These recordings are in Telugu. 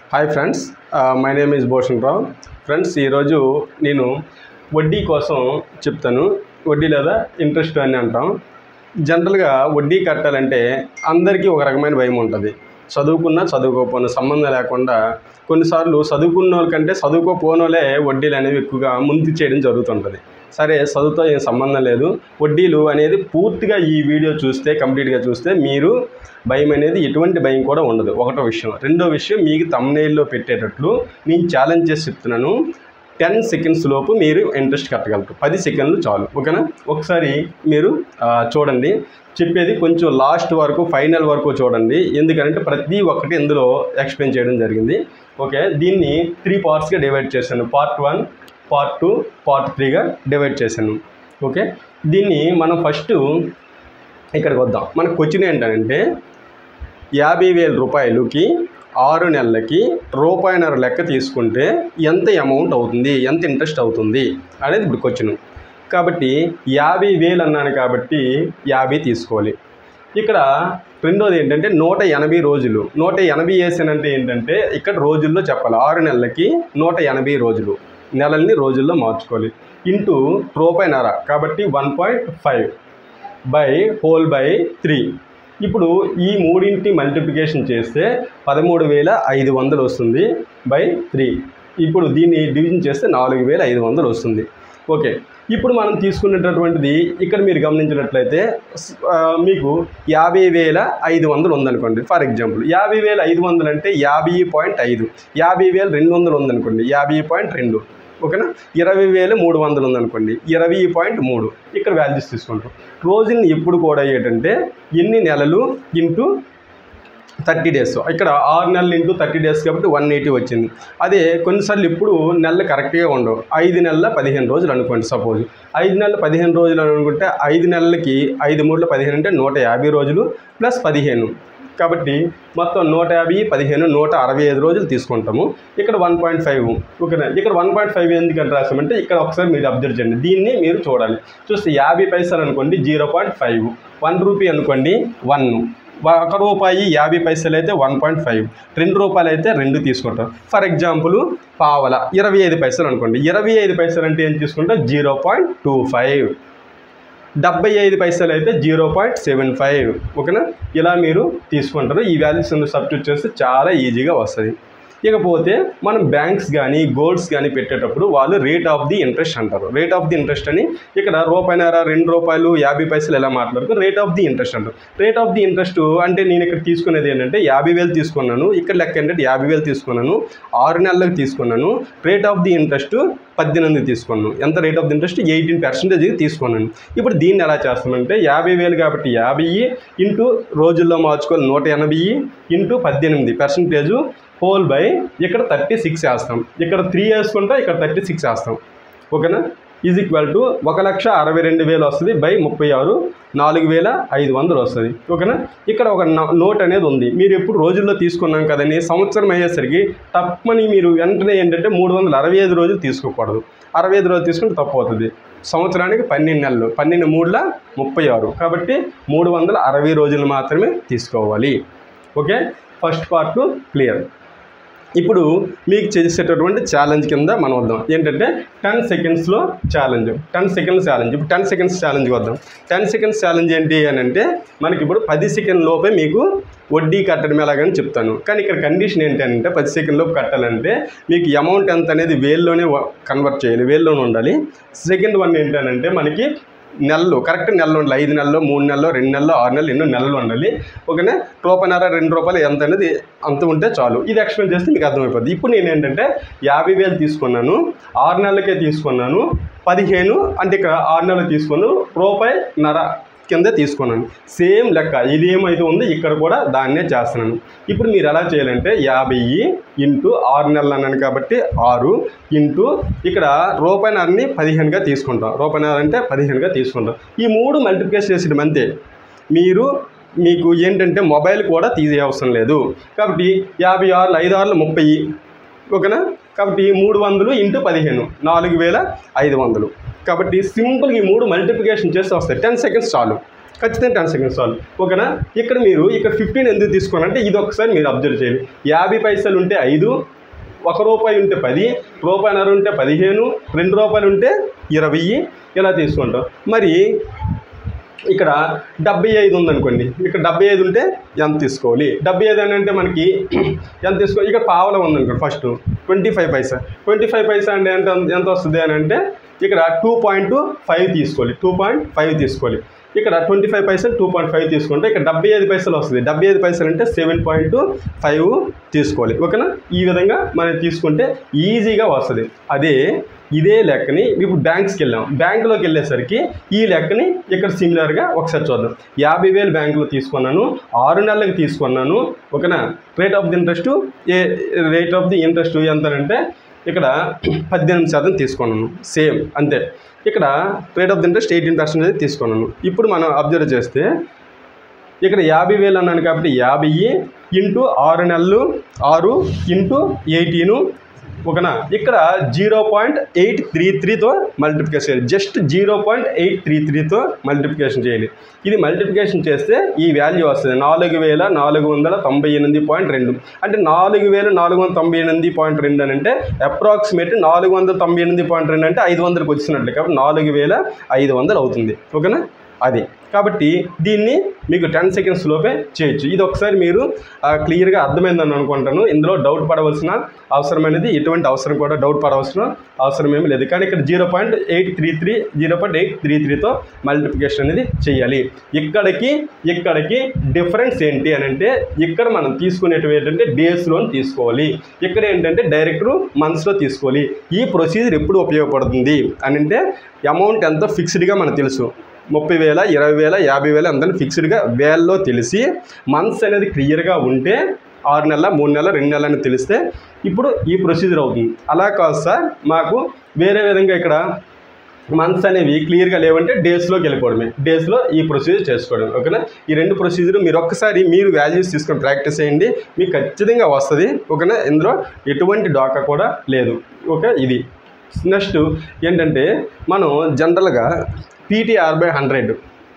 hi friends my name is Bhushan Rao friends ఈరోజు నేను వడ్డీ కోసం చెప్తాను వడ్డీ లేదా ఇంట్రెస్ట్ అని అంటాం జనరల్గా వడ్డీ కట్టాలంటే అందరికీ ఒక రకమైన భయం ఉంటుంది చదువుకున్నా చదువుకోకపోయినా సంబంధం లేకుండా కొన్నిసార్లు చదువుకున్న వాళ్ళకంటే చదువుకోపోనోళ్ళే వడ్డీలు అనేవి ఎక్కువగా ముందు చేయడం జరుగుతుంటుంది సరే చదువుతో ఏం సంబంధం లేదు వడ్డీలు అనేది పూర్తిగా ఈ వీడియో చూస్తే కంప్లీట్గా చూస్తే మీరు భయం అనేది ఎటువంటి భయం కూడా ఉండదు ఒకటో విషయం రెండో విషయం మీకు తమ్నేల్లో పెట్టేటట్లు నేను ఛాలెంజ్ చేసి చెప్తున్నాను టెన్ సెకండ్స్ లోపు మీరు ఇంట్రెస్ట్ కట్టగలరు పది సెకండ్లు చాలు ఓకేనా ఒకసారి మీరు ఆ, చూడండి చెప్పేది కొంచెం లాస్ట్ వరకు ఫైనల్ వరకు చూడండి ఎందుకంటే ప్రతి ఒక్కటి ఇందులో ఎక్స్ప్లెయిన్ చేయడం జరిగింది ఓకే దీన్ని త్రీ పార్ట్స్గా డివైడ్ చేశాను part one part two part త్రీగా డివైడ్ చేశాను ఓకే దీన్ని మనం ఫస్ట్ ఇక్కడికి వద్దాం మనకు క్వశ్చన్ ఏంటంటే యాభై వేల రూపాయలకి ఆరు నెలలకి రూపాయిన్నర లెక్క తీసుకుంటే ఎంత అమౌంట్ అవుతుంది ఎంత ఇంట్రెస్ట్ అవుతుంది అనేది ఇప్పుడు క్వశ్చన్ కాబట్టి యాభై వేలు అన్నాను కాబట్టి యాభై తీసుకోవాలి ఇక్కడ రెండోది ఏంటంటే నూట ఎనభై రోజులు నూట ఎనభై వేసానంటే ఏంటంటే ఇక్కడ రోజుల్లో చెప్పాలి ఆరు నెలలకి నూట ఎనభై రోజులు నెలల్ని రోజుల్లో మార్చుకోవాలి ఇంటూ రూపాయిన్నర కాబట్టి one point five by whole by three ఇప్పుడు ఈ మూడింటి మల్టిప్లికేషన్ చేస్తే పదమూడు వేల ఐదు వందలు వస్తుంది బై త్రీ ఇప్పుడు దీన్ని డివిజన్ చేస్తే నాలుగు వేల ఐదు వందలు వస్తుంది ఓకే ఇప్పుడు మనం తీసుకునేటటువంటిది ఇక్కడ మీరు గమనించినట్లయితే స్- ఆ, మీకు యాభై వేల ఐదు వందలు ఉందనుకోండి ఫర్ ఎగ్జాంపుల్ యాభై వేల ఐదు వందలు అంటే యాభై పాయింట్ ఐదు యాభై వేల రెండు వందలు ఉందనుకోండి యాభై పాయింట్ రెండు ఓకేనా ఇరవై వేలు మూడు వందలు ఉందనుకోండి ఇరవై పాయింట్ మూడు ఇక్కడ వాల్యూస్ తీసుకుంటాం రోజుని ఎప్పుడు కూడా ఏంటంటే ఎన్ని నెలలు ఇంటూ థర్టీ డేస్ ఇక్కడ ఆరు నెలలు ఇంటూ థర్టీ డేస్ కాబట్టి వన్ ఎయిటీ వచ్చింది అదే కొన్నిసార్లు ఇప్పుడు నెలలు కరెక్ట్గా ఉండవు ఐదు నెలల పదిహేను రోజులు అనుకోండి సపోజ్ ఐదు నెలల పదిహేను రోజులు అనుకుంటే ఐదు నెలలకి ఐదు మూడుల పదిహేను అంటే నూట యాభై రోజులు ప్లస్ పదిహేను కాబట్టి మొత్తం నూట యాభై పదిహేను నూట అరవై ఐదు రోజులు తీసుకుంటాము ఇక్కడ వన్ పాయింట్ ఫైవ్ ఓకేనా ఇక్కడ వన్ పాయింట్ ఫైవ్ ఎందుకంటే రాసామంటే ఇక్కడ ఒకసారి మీరు అబ్జర్వ్ చేయండి దీన్ని మీరు చూడాలి చూస్తే యాభై పైసలు అనుకోండి zero point five one rupee అనుకోండి వన్ ఒక రూపాయి యాభై పైసలు అయితే వన్ పాయింట్ ఫైవ్ రెండు రూపాయలు అయితే రెండు తీసుకుంటాం ఫర్ ఎగ్జాంపుల్ పావల ఇరవై ఐదు పైసలు అనుకోండి ఇరవై ఐదు పైసలు అంటే ఏం తీసుకుంటే జీరో పాయింట్ టూ ఫైవ్ డెబ్బై ఐదు పైసలు అయితే జీరో పాయింట్ సెవెన్ ఫైవ్ ఓకేనా ఇలా మీరు తీసుకుంటారు ఈ వాల్యూస్ సబ్స్టిట్యూట్ చేస్తే చాలా ఈజీగా వస్తుంది ఇకపోతే మనం బ్యాంక్స్ కానీ గోల్డ్స్ కానీ పెట్టేటప్పుడు వాళ్ళు రేట్ ఆఫ్ ది ఇంట్రెస్ట్ అంటారు రేట్ ఆఫ్ ది ఇంట్రెస్ట్ అని ఇక్కడ రూపాయిన్నర రెండు రూపాయలు యాభై పైసలు ఎలా మాట్లాడుతారు రేట్ ఆఫ్ ది ఇంట్రెస్ట్ అంటారు రేట్ ఆఫ్ ది ఇంట్రెస్ట్ అంటే నేను ఇక్కడ తీసుకునేది ఏంటంటే యాభై వేలు తీసుకున్నాను ఇక్కడ లెక్క ఏంటంటే యాభై వేలు తీసుకున్నాను ఆరు నెలలకు తీసుకున్నాను రేట్ ఆఫ్ ది ఇంట్రెస్ట్ పద్దెనిమిది తీసుకున్నాను ఎంత rate of the interest eighteen percentage తీసుకున్నాను ఇప్పుడు దీన్ని ఎలా చేస్తామంటే యాభై వేలు కాబట్టి యాభై ఇంటూ రోజుల్లో మార్చుకోవాలి నూట ఎనభై ఇంటూ పద్దెనిమిది పర్సెంటేజ్ హోల్ బై ఇక్కడ థర్టీ సిక్స్ వేస్తాం ఇక్కడ త్రీ వేసుకుంటే ఇక్కడ థర్టీ సిక్స్ వేస్తాం ఓకేనా ఈజ్ ఈక్వల్ టు ఒక లక్ష అరవై రెండు వేలు వస్తుంది బై ముప్పై ఆరు నాలుగు వేల ఐదు వందలు వస్తుంది ఓకేనా ఇక్కడ ఒక నో- నోట్ అనేది ఉంది మీరు ఎప్పుడు రోజుల్లో తీసుకున్నాం కదండి సంవత్సరం అయ్యేసరికి తప్పని మీరు వెంటనే ఏంటంటే మూడు వందల అరవై ఐదు రోజులు తీసుకోకూడదు అరవై ఐదు రోజులు తీసుకుంటే తప్పు అవుతుంది సంవత్సరానికి పన్నెండు నెలలు పన్నెండు మూడుల ముప్పై ఆరు కాబట్టి మూడు వందల అరవై రోజులు మాత్రమే తీసుకోవాలి ఓకే ఫస్ట్ పార్ట్ క్లియర్ ఇప్పుడు మీకు చేసేటటువంటి ఛాలెంజ్ కింద మనం వద్దాం ఏంటంటే టెన్ సెకండ్స్లో ఛాలెంజ్ టెన్ సెకండ్స్ ఛాలెంజ్ ఇప్పుడు టెన్ సెకండ్స్ ఛాలెంజ్ వద్దాం టెన్ సెకండ్స్ ఛాలెంజ్ ఏంటి అని అంటే మనకి ఇప్పుడు పది సెకండ్ లోపే మీకు వడ్డీ కట్టడం ఎలాగని చెప్తాను కానీ ఇక్కడ కండిషన్ ఏంటి అంటే పది సెకండ్ లోపు కట్టాలంటే మీకు అమౌంట్ ఎంత అనేది వేల్లోనే కన్వర్ట్ చేయాలి వేల్లోనే ఉండాలి సెకండ్ వన్ ఏంటంటే మనకి నెలలు కరెక్ట్ నెలలు ఉండాలి ఐదు నెలలు మూడు నెలలు రెండు నెలలు ఆరు నెలలు ఎన్నో నెలలు ఉండాలి ఓకేనా రూపాయిన్నర రెండు రూపాయలు ఎంత అనేది అంత ఉంటే చాలు ఇది ఎక్స్ప్లెయిన్ చేస్తే మీకు అర్థమైపోద్ది ఇప్పుడు నేను ఏంటంటే యాభై వేలు తీసుకున్నాను ఆరు నెలలకే తీసుకున్నాను పదిహేను అంటే ఇక్కడ ఆరు నెలలు తీసుకున్నాను రూపాయి నర కింద తీసుకున్నాను సేమ్ లెక్క ఇది ఏమైతే ఉందో ఇక్కడ కూడా దాన్నే చేస్తున్నాను ఇప్పుడు మీరు ఎలా చేయాలంటే యాభై ఇంటూ ఆరు నెలలు అన్నాను కాబట్టి ఆరు ఇంటూ ఇక్కడ రూపాయినరని పదిహేనుగా తీసుకుంటాం రూపాయినర అంటే పదిహేనుగా తీసుకుంటాం ఈ మూడు మల్టిప్లికేషన్ చేసేయడం అంతే మీరు మీకు ఏంటంటే మొబైల్ కూడా తీసే అవసరం లేదు కాబట్టి యాభై ఆరులు ఐదు ఆరులు ముప్పై ఓకేనా కాబట్టి మూడు వందలు ఇంటూ పదిహేను నాలుగు వేల ఐదు వందలు కాబట్టి సింపుల్గా ఈ మూడు మల్టిప్లికేషన్ చేస్తే వస్తాయి టెన్ సెకండ్స్ చాలు ఖచ్చితంగా టెన్ సెకండ్స్ సాల్వ్ ఓకేనా ఇక్కడ మీరు ఇక్కడ ఫిఫ్టీన్ ఎందుకు తీసుకోవాలంటే ఇది ఒకసారి మీరు అబ్జర్వ్ చేయాలి యాభై పైసలు ఉంటే ఐదు ఒక రూపాయి ఉంటే పది రూపాయిన్నర ఉంటే పదిహేను రెండు రూపాయలు ఉంటే ఇరవై ఇలా తీసుకుంటాం మరి ఇక్కడ డెబ్బై ఐదు ఉందనుకోండి ఇక్కడ డెబ్బై ఐదు ఉంటే ఎంత తీసుకోవాలి డెబ్బై ఐదు అని అంటే మనకి ఎంత తీసుకోవాలి ఇక్కడ పావలం ఉందనుకోండి first twenty five paisa twenty five paisa అంటే ఎంత ఎంత వస్తుంది అని అంటే ఇక్కడ టూ పాయింట్ ఫైవ్ తీసుకోవాలి టూ పాయింట్ ఫైవ్ తీసుకోవాలి ఇక్కడ ట్వంటీ ఫైవ్ పైసలు టూ పాయింట్ ఫైవ్ తీసుకుంటే ఇక్కడ డెబ్బై ఐదు పైసలు వస్తుంది డెబ్బై ఐదు పైసలు అంటే సెవెన్ పాయింట్ ఫైవ్ తీసుకోవాలి ఓకేనా ఈ విధంగా మనం తీసుకుంటే ఈజీగా వస్తుంది అదే ఇదే లెక్కని ఇప్పుడు బ్యాంక్స్కి వెళ్ళాం బ్యాంకులోకి వెళ్ళేసరికి ఈ లెక్కని ఇక్కడ సిమిలర్గా ఒకసారి చూద్దాం యాభై వేలు బ్యాంకులో తీసుకున్నాను ఆరు నెలలకు తీసుకున్నాను ఓకేనా రేట్ ఆఫ్ ది ఇంట్రెస్ట్ ఏ రేట్ ఆఫ్ ది ఇంట్రెస్ట్ ఎంత అంటే ఇక్కడ పద్దెనిమిది శాతం తీసుకున్నాను సేమ్ అంతే ఇక్కడ rate of the interest eighteen percentage తీసుకున్నాను ఇప్పుడు మనం అబ్జర్వ్ చేస్తే ఇక్కడ యాభై వేలు అన్నాను కాబట్టి యాభై ఇంటూ ఆరు నెలలు ఆరు ఇంటూ ఎయిటీను ఓకేనా ఇక్కడ జీరో పాయింట్ ఎయిట్ త్రీ త్రీతో మల్టిప్లికేషన్ చేయాలి just zero point eight three త్రీతో మల్టిప్లికేషన్ చేయాలి ఇది మల్టిప్లికేషన్ చేస్తే ఈ వాల్యూ వస్తుంది నాలుగు వేల నాలుగు వందల తొంభై ఎనిమిది పాయింట్ రెండు అంటే నాలుగు వేల నాలుగు వందల తొంభై ఎనిమిది పాయింట్ రెండు అని అంటే అప్రాక్సిమేట్ నాలుగు వందల తొంభై ఎనిమిది పాయింట్ రెండు అంటే ఐదు వందలకు వచ్చినట్లు కాబట్టి నాలుగు వేల ఐదు వందలు అవుతుంది ఓకేనా అది కాబట్టి దీన్ని మీకు టెన్ సెకండ్స్ లోపే చేయొచ్చు ఇది ఒకసారి మీరు ఆ, క్లియర్గా అర్థమైందని అనుకుంటాను ఇందులో డౌట్ పడవలసిన అవసరం అనేది ఎటువంటి అవసరం కూడా డౌట్ పడవలసిన అవసరం ఏమీ లేదు కానీ ఇక్కడ zero point eight three three zero point eight three త్రీతో మల్టిప్లికేషన్ అనేది చేయాలి ఇక్కడికి ఇక్కడికి డిఫరెన్స్ ఏంటి అని అంటే ఇక్కడ మనం తీసుకునేటివి ఏంటంటే డేస్లోని తీసుకోవాలి ఇక్కడ ఏంటంటే డైరెక్ట్ మంత్స్లో తీసుకోవాలి ఈ ప్రొసీజర్ ఎప్పుడు ఉపయోగపడుతుంది అని అంటే అమౌంట్ ఎంతో ఫిక్స్డ్గా మనకు తెలుసు ముప్పై వేల ఇరవై వేల యాభై వేల అంతా ఫిక్స్డ్గా వేల్లో తెలిసి మంత్స్ అనేది క్లియర్గా ఉంటే ఆరు నెలల మూడు నెలల రెండు నెలలు అని తెలిస్తే ఇప్పుడు ఈ ప్రొసీజర్ అవుతుంది అలా కాదు సార్ మాకు వేరే విధంగా ఇక్కడ మంత్స్ అనేవి క్లియర్గా లేవంటే డేస్లోకి వెళ్ళిపోవడమే డేస్లో ఈ ప్రొసీజర్ చేసుకోవడం ఓకేనా ఈ రెండు ప్రొసీజర్ మీరు ఒక్కసారి మీరు వాల్యూస్ తీసుకొని ప్రాక్టీస్ చేయండి మీకు ఖచ్చితంగా వస్తుంది ఓకేనా ఇందులో ఎటువంటి డాకా కూడా లేదు ఓకే ఇది నెక్స్ట్ ఏంటంటే మనం జనరల్గా పీటీఆర్ బై హండ్రెడ్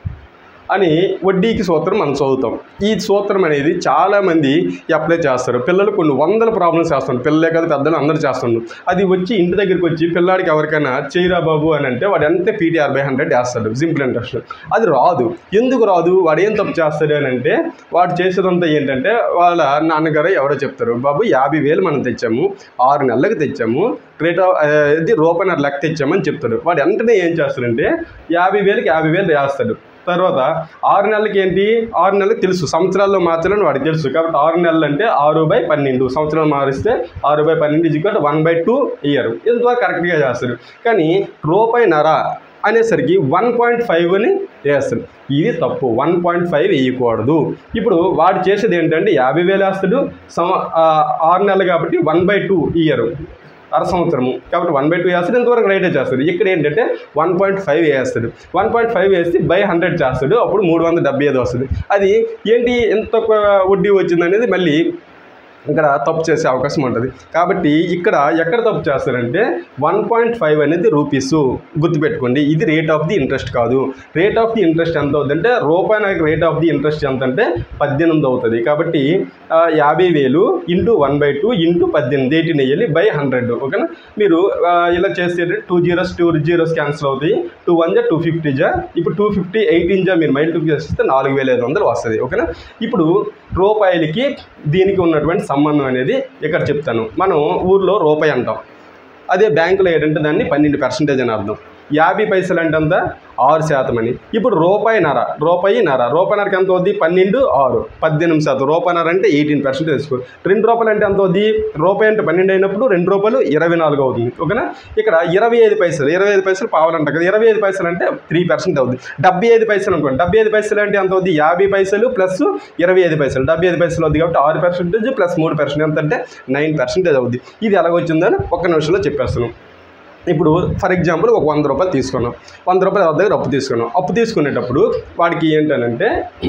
అని వడ్డీకి సూత్రం మనం చదువుతాం ఈ సూత్రం అనేది చాలామంది అప్లై చేస్తారు పిల్లలు కొన్ని వందల ప్రాబ్లమ్స్ చేస్తారు పిల్లలే కదా పెద్దలు అందరూ చేస్తున్నారు అది వచ్చి ఇంటి దగ్గరికి వచ్చి పిల్లాడికి ఎవరికైనా చేయరా బాబు అని అంటే వాడు ఎంత పీటీఆర్ బై హండ్రెడ్ వేస్తాడు సింపుల్ ఇంట్రెస్ట్ అది రాదు ఎందుకు రాదు వాడు ఏం తప్పు చేస్తాడు అని అంటే వాడు చేసేదంతా ఏంటంటే వాళ్ళ నాన్నగారు ఎవరో చెప్తారు బాబు యాభై వేలు మనం తెచ్చాము ఆరు నెలలకు తెచ్చాము రేట్ ఆఫ్ ఇది రూపాయన్నర లెక్క తెచ్చామని చెప్తాడు వాడు వెంటనే ఏం చేస్తాడంటే యాభై వేలకి యాభై వేలు వేస్తాడు తర్వాత ఆరు నెలలకి ఏంటి ఆరు నెలలకు తెలుసు సంవత్సరాల్లో మార్చాలని వాడికి తెలుసు కాబట్టి ఆరు నెలలు అంటే ఆరు బై పన్నెండు సంవత్సరాలు మారిస్తే ఆరు బై పన్నెండు is equal one by two year ఇంతవరకు కరెక్ట్గా చేస్తారు కానీ రూపాయి నర అనేసరికి వన్ పాయింట్ ఫైవ్ అని వేస్తాడు ఇది తప్పు వన్ పాయింట్ ఫైవ్ వేయకూడదు ఇప్పుడు వాడు చేసేది ఏంటంటే యాభై వేలు వేస్తాడు సం ఆ, ఆరు నెలలు కాబట్టి వన్ బై టూ ఇయర్ అర సంవత్సరము కాబట్టి వన్ బై టూ వేస్తాడు ఇంతవరకు రైటే చేస్తాడు ఇక్కడ ఏంటంటే వన్ పాయింట్ ఫైవ్ వేస్తాడు వన్ పాయింట్ ఫైవ్ వేసి బై హండ్రెడ్ చేస్తాడు అప్పుడు మూడు వందల డెబ్బై ఐదు వస్తుంది అది ఏంటి ఎంత తక్కువ వడ్డీ వచ్చింది అనేది మళ్ళీ ఇక్కడ తప్పు చేసే అవకాశం ఉంటుంది కాబట్టి ఇక్కడ ఎక్కడ తప్పు చేస్తారంటే వన్ పాయింట్ ఫైవ్ అనేది రూపీస్ గుర్తుపెట్టుకోండి ఇది రేట్ ఆఫ్ ది ఇంట్రెస్ట్ కాదు రేట్ ఆఫ్ ది ఇంట్రెస్ట్ ఎంత అవుతుందంటే రూపాయి నాకు రేట్ ఆఫ్ ది ఇంట్రెస్ట్ ఎంత అంటే పద్దెనిమిది అవుతుంది కాబట్టి ఆ, యాభై వేలు into one by two into పద్దెనిమిది ఎయిటీన్ వేయాలి బై హండ్రెడ్ ఓకేనా మీరు ఆ, ఇలా చేస్తే two zeros two zeros cancel అవుతాయి టూ వన్ జా టూ ఫిఫ్టీ జా ఇప్పుడు టూ ఫిఫ్టీ ఎయిటీన్ జా మీరు మైండ్ చేస్తే నాలుగు వేల ఐదు వందలు వస్తుంది ఓకేనా ఇప్పుడు రూపాయలకి దీనికి ఉన్నటువంటి సంబంధం అనేది ఇక్కడ చెప్తాను మనం ఊర్లో రూపాయి అంటాం అదే బ్యాంకులో ఏంటంటే దాన్ని పన్నెండు పర్సెంటేజ్ అని అర్థం యాభై పైసలు అంటే అంత ఆరు శాతం అని ఇప్పుడు రూపాయి నర రూపాయి నర రూపాయినరకి ఎంత అవుద్ది పన్నెండు ఆరు పద్దెనిమిది శాతం రూపాయినర అంటే ఎయిటీన్ పర్సెంట్ తీసుకో రెండు రూపాయలు అంటే ఎంత అవుద్ది రూపాయి అంటే పన్నెండు అయినప్పుడు రెండు రూపాయలు ఇరవై నాలుగు అవుతుంది ఓకేనా ఇక్కడ ఇరవై ఐదు పైసలు ఇరవై ఐదు పైసలు పావాలంట కదా ఇరవై ఐదు పైసలు అంటే త్రీ పర్సెంట్ అవుతుంది డెబ్బై ఐదు పైసలు అనుకోండి డెబ్బై ఐదు పైసలు అంటే ఎంత అవుతుంది యాభై పైసలు ప్లస్ ఇరవై ఐదు పైసలు డెబ్బై ఐదు పైసలు అవుతుంది కాబట్టి ఆరు పర్సెంటేజ్ ప్లస్ మూడు పర్సెంట్ ఎంత అంటే నైన్ పర్సెంటేజ్ అవుతుంది ఇది ఎలాగొచ్చిందని ఒక్క నిమిషంలో చెప్పేస్తున్నాం ఇప్పుడు ఫర్ ఎగ్జాంపుల్ ఒక వంద రూపాయలు తీసుకున్నాం వంద రూపాయలు ఎవరి దగ్గర అప్పు తీసుకున్నాం అప్పు తీసుకునేటప్పుడు వాడికి ఏంటనంటే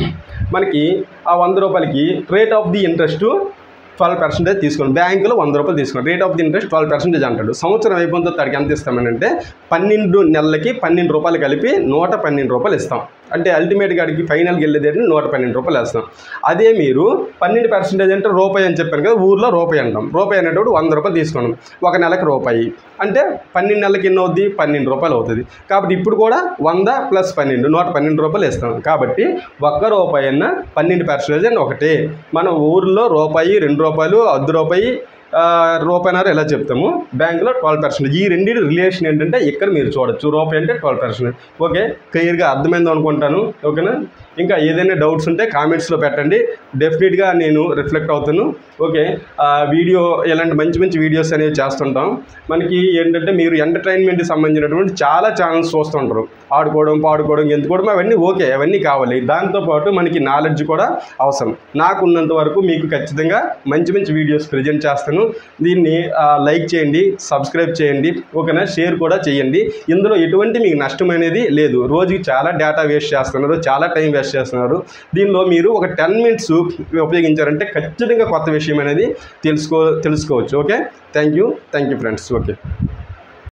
మనకి ఆ వంద రూపాయలకి rate of the interest twelve percentage తీసుకున్నాం బ్యాంకులో వంద రూపాయలు తీసుకున్నాం rate of the interest twelve percentage అంటాడు సంవత్సరం అయిపోయిన తర్వాత వాడికి ఎంత ఇస్తామనంటే పన్నెండు నెలలకి పన్నెండు రూపాయలు కలిపి నూట పన్నెండు రూపాయలు ఇస్తాం అంటే అల్టిమేట్ గాడికి ఫైనల్కి వెళ్ళేది అంటే నూట పన్నెండు రూపాయలు వేస్తాం అదే మీరు పన్నెండు పర్సెంటేజ్ అంటే రూపాయి అని చెప్పాను కదా ఊర్లో రూపాయి అంటాం రూపాయి అనేటప్పుడు వంద రూపాయలు తీసుకున్నాం ఒక నెలకి రూపాయి అంటే పన్నెండు నెలలకి ఎన్ని అవుద్ది పన్నెండు రూపాయలు అవుతుంది కాబట్టి ఇప్పుడు కూడా వంద ప్లస్ పన్నెండు నూట పన్నెండు రూపాయలు ఇస్తాం కాబట్టి ఒక్క రూపాయి అన్న పన్నెండు పర్సెంటేజ్ అని ఒకటే మన ఊర్లో రూపాయి రెండు రూపాయలు అర్ధ రూపాయి ఆ, రూపాయిన్నర ఇలా చెప్తాము బ్యాంకులో ట్వెల్వ్ పర్సెంట్ ఈ రెండింటి రిలేషన్ ఏంటంటే ఇక్కడ మీరు చూడొచ్చు రూపాయి అంటే ట్వెల్వ్ పర్సెంట్ ఓకే క్లియర్గా అర్థమైంది అనుకుంటాను ఓకేనా ఇంకా ఏదైనా డౌట్స్ ఉంటే కామెంట్స్లో పెట్టండి డెఫినెట్గా నేను రిఫ్లెక్ట్ అవుతాను ఓకే ఆ, వీడియో ఇలాంటి మంచి మంచి వీడియోస్ అనేవి చేస్తుంటాం మనకి ఏంటంటే మీరు ఎంటర్టైన్మెంట్కి సంబంధించినటువంటి చాలా ఛానల్స్ చూస్తుంటారు ఆడుకోవడం పాడుకోవడం ఎందుకోవడం అవన్నీ ఓకే అవన్నీ కావాలి దాంతోపాటు మనకి నాలెడ్జ్ కూడా అవసరం నాకున్నంత వరకు మీకు ఖచ్చితంగా మంచి మంచి వీడియోస్ ప్రజెంట్ చేస్తాను దీన్ని ఆ, లైక్ చేయండి సబ్స్క్రైబ్ చేయండి ఓకేనా షేర్ కూడా చేయండి ఇందులో ఎటువంటి మీకు నష్టం అనేది లేదు రోజుకి చాలా డేటా వేస్ట్ చేస్తున్నారు చాలా టైం వేస్ట్ చేస్తున్నారు దీనిలో మీరు ఒక టెన్ మినిట్స్ ఉపయోగించారంటే ఖచ్చితంగా కొత్త విషయం అనేది తెలుసుకో తెలుసుకోవచ్చు okay thank you thank you friends okay